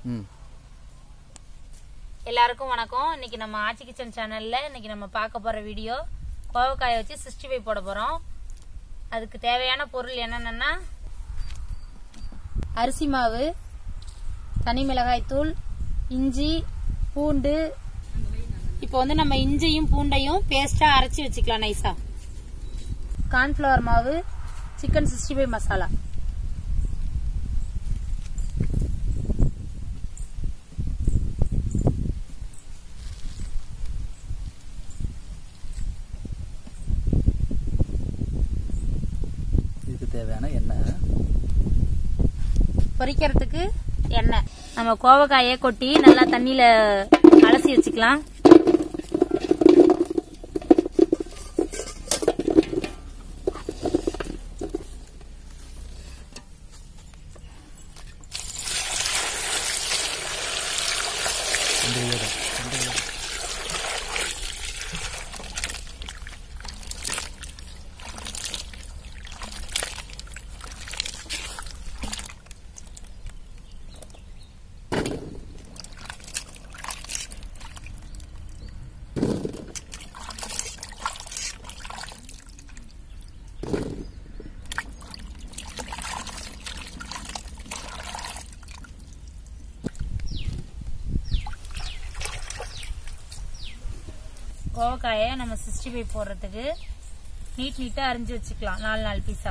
ம் எல்லாருக்கும் வணக்கம் இன்னைக்கு நம்ம ஆச்சி கிச்சன் சேனல்ல இன்னைக்கு நம்ம பார்க்க போற வீடியோ கோவக்காயை வச்சு சிக்ஸ்டி ஃபைவ் போட போறோம் அதுக்கு தேவையான பொருள் என்னென்னா அரிசி மாவு தனி மிளகாய் தூள் இஞ்சி பூண்டு இப்போ வந்து நம்ம இஞ்சியும் பூண்டையும் பேஸ்டா அரைச்சி வச்சுக்கலாம் நைஸா கார்ன்ஃப்ளவர் மாவு சிக்கன் சிக்ஸ்டி ஃபைவ் மசாலா இதுக்கு தேவையான எண்ணெய் பொரிக்கிறதுக்கு எண்ணெய் நம்ம கோவக்காயை கொட்டி நல்லா தண்ணியில அலசி வச்சுக்கலாம் இந்த ஈரம். இந்த ஈரம். கோவக்காயை நம்ம சிக்ஸ்டி ஃபைவ் போடுறதுக்கு நீட் நீட்டாக அரிஞ்சு வச்சுக்கலாம் நாலு நாலு பீஸா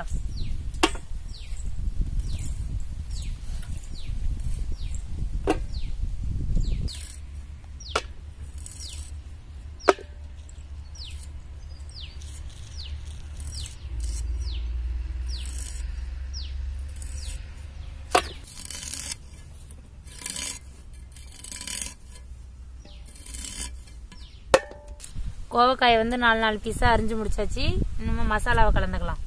கோவக்காயை வந்து நாலு நாலு பீஸாக அரிஞ்சு முடிச்சாச்சு நம்ம மசாலாவை கலந்துக்கலாம்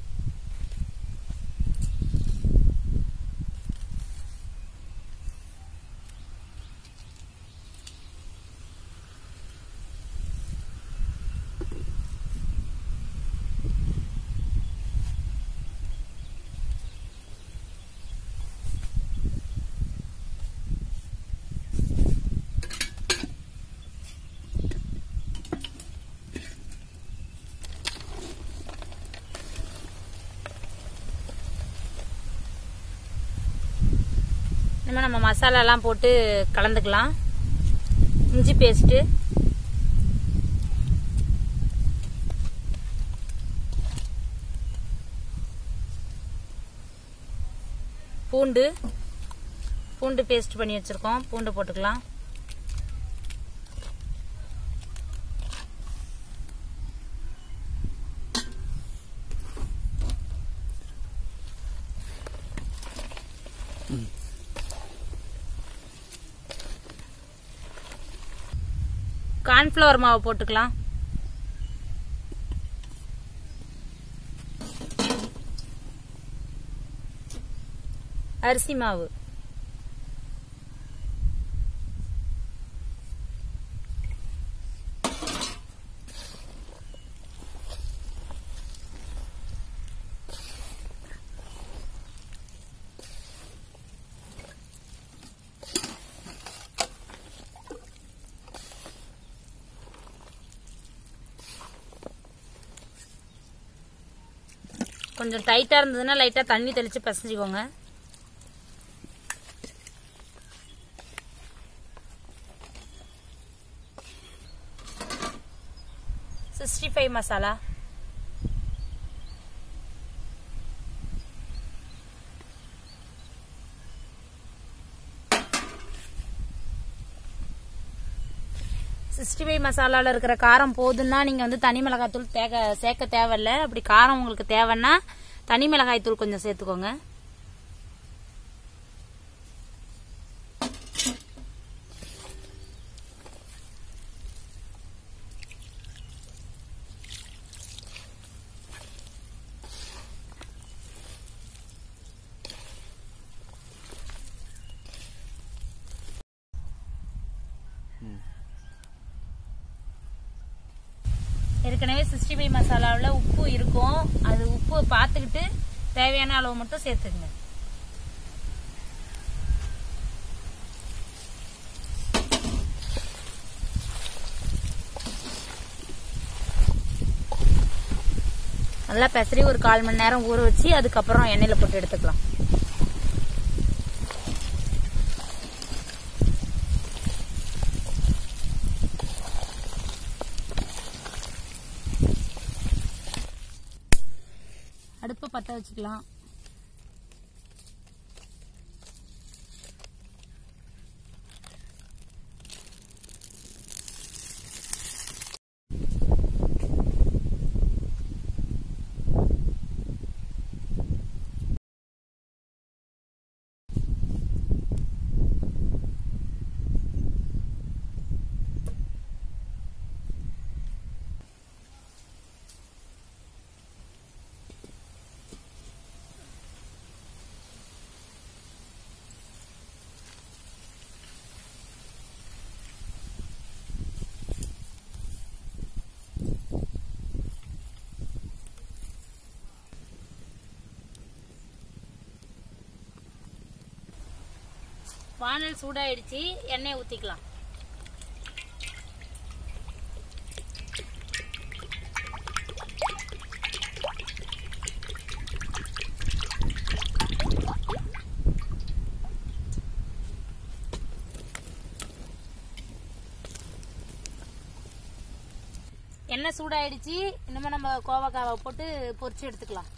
இனிமேல் நம்ம மசாலாலாம் போட்டு கலந்துக்கலாம் இஞ்சி பேஸ்ட்டு பூண்டு பூண்டு பேஸ்ட் பண்ணி வச்சிருக்கோம் பூண்டு போட்டுக்கலாம் கார்ன்ஃப்ளவர் மாவு போட்டுக்கலாம் அரிசி மாவு கொஞ்சம் டைட்டா இருந்ததுன்னா லைட்டா தண்ணி தெளிச்சு பிசைஞ்சுக்கோங்க sixty five masala sixty five மசாலாவில் இருக்கிற காரம் போதுன்னா நீங்கள் வந்து தனி மிளகாய் தூள் தேக சேர்க்க தேவையில்ல அப்படி காரம் உங்களுக்கு தேவைன்னா தனி மிளகாய் தூள் கொஞ்சம் சேர்த்துக்கோங்க ஏற்கனவே சிக்ஸ்டி ஃபைவ் மசாலாவில் உப்பு இருக்கும் அது உப்பு பார்த்துக்கிட்டு தேவையான அளவு மட்டும் சேர்த்துக்குங்க நல்லா பெசரி ஒரு கால் மணி நேரம் ஊற வச்சு அதுக்கப்புறம் எண்ணெயில போட்டு எடுத்துக்கலாம் அடுப்பை பற்ற வச்சுக்கலாம் வானல் சூடாயிடுச்சு எண்ணெய் ஊத்திக்கலாம் எண்ணெய் சூடாயிடுச்சு இனிமே நம்ம கோவக்காவை போட்டு பொரிச்சு எடுத்துக்கலாம்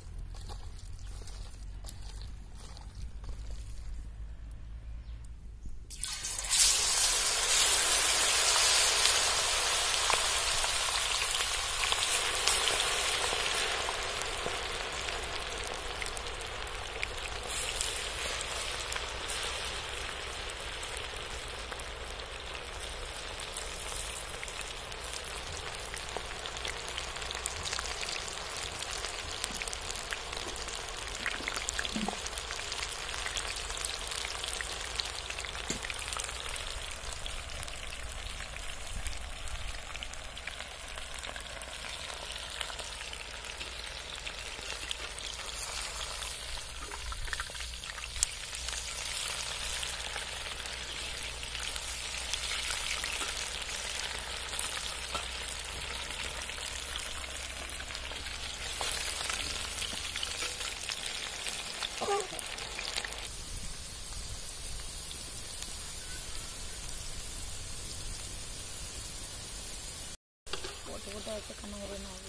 போட்டு போட்டு வச்சு கண்ணு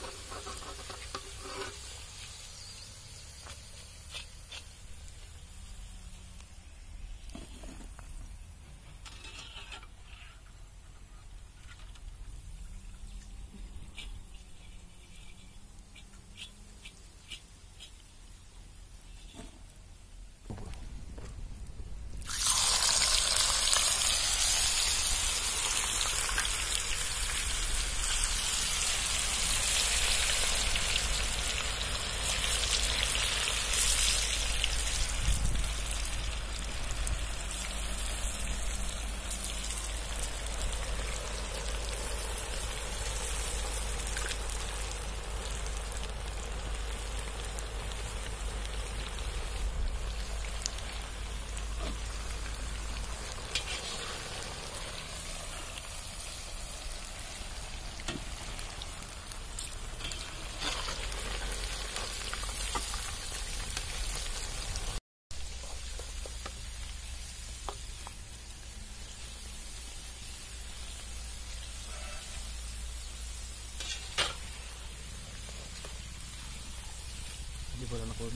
இப்படி போடணும் போடணும்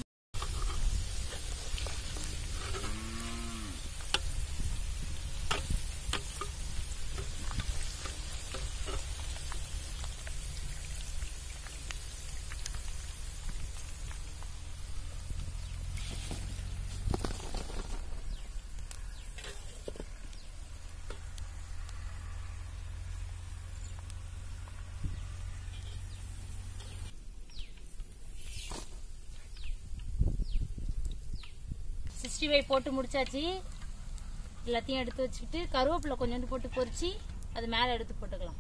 சிக்ஸ்டி ஃபைவ் போட்டு முடிச்சாச்சு எல்லாத்தையும் எடுத்து வச்சுக்கிட்டு கருவேப்பிலை கொஞ்சோண்டு போட்டு பொரிச்சு அது மேலே எடுத்து போட்டுக்கலாம்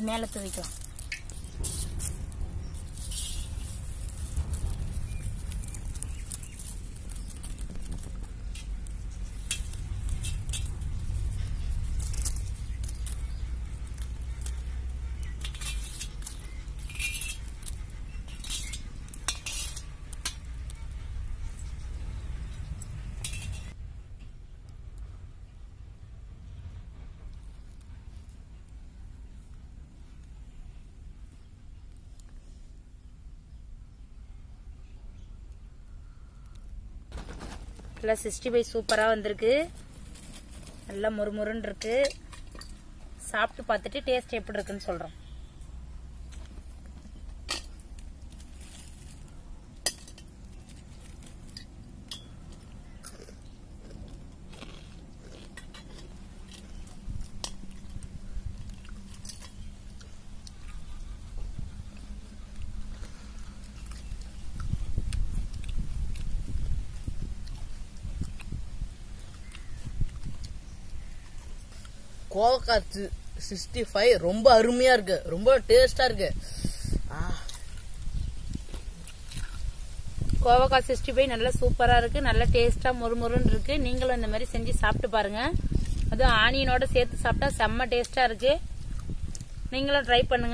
அது மேலே தூவிக்கலாம் நல்லா சிக்ஸ்டி ஃபைவ் சூப்பராக வந்திருக்கு நல்லா முறுமுறுன்னு இருக்கு சாப்பிட்டு பார்த்துட்டு டேஸ்ட் எப்படி இருக்குன்னு சொல்கிறோம் கோவக்காய் சிக்ஸ்டி ஃபைவ் ரொம்ப அருமையா இருக்கு ரொம்ப டேஸ்டா இருக்கு ஆ, கோவக்காய் சிக்ஸ்டி ஃபைவ் நல்லா சூப்பராக இருக்கு நல்லா டேஸ்ட்டாக முறுமுறுன்னு இருக்கு நீங்களும் இந்த மாதிரி செஞ்சு சாப்பிட்டு பாருங்க அதுவும் ஆனியனோட சேர்த்து சாப்பிட்டா செம்ம டேஸ்ட்டாக இருக்கு நீங்களும் ட்ரை பண்ணுங்க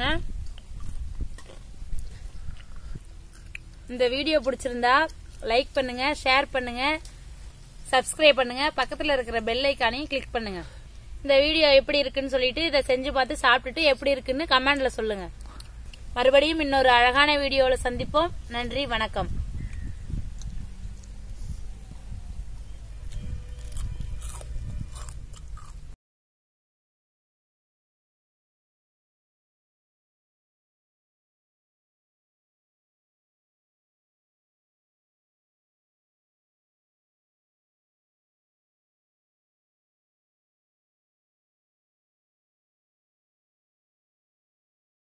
இந்த வீடியோ பிடிச்சிருந்தா லைக் பண்ணுங்க ஷேர் பண்ணுங்க சப்ஸ்கிரைப் பண்ணுங்க பக்கத்தில் இருக்கிற பெல் ஐக்கானையும் கிளிக் பண்ணுங்க இந்த வீடியோ எப்படி இருக்குன்னு சொல்லிட்டு இதை செஞ்சு பார்த்து சாப்பிட்டுட்டு எப்படி இருக்குன்னு கமெண்ட்ல சொல்லுங்க மறுபடியும் இன்னொரு அழகான வீடியோவில் சந்திப்போம் நன்றி வணக்கம்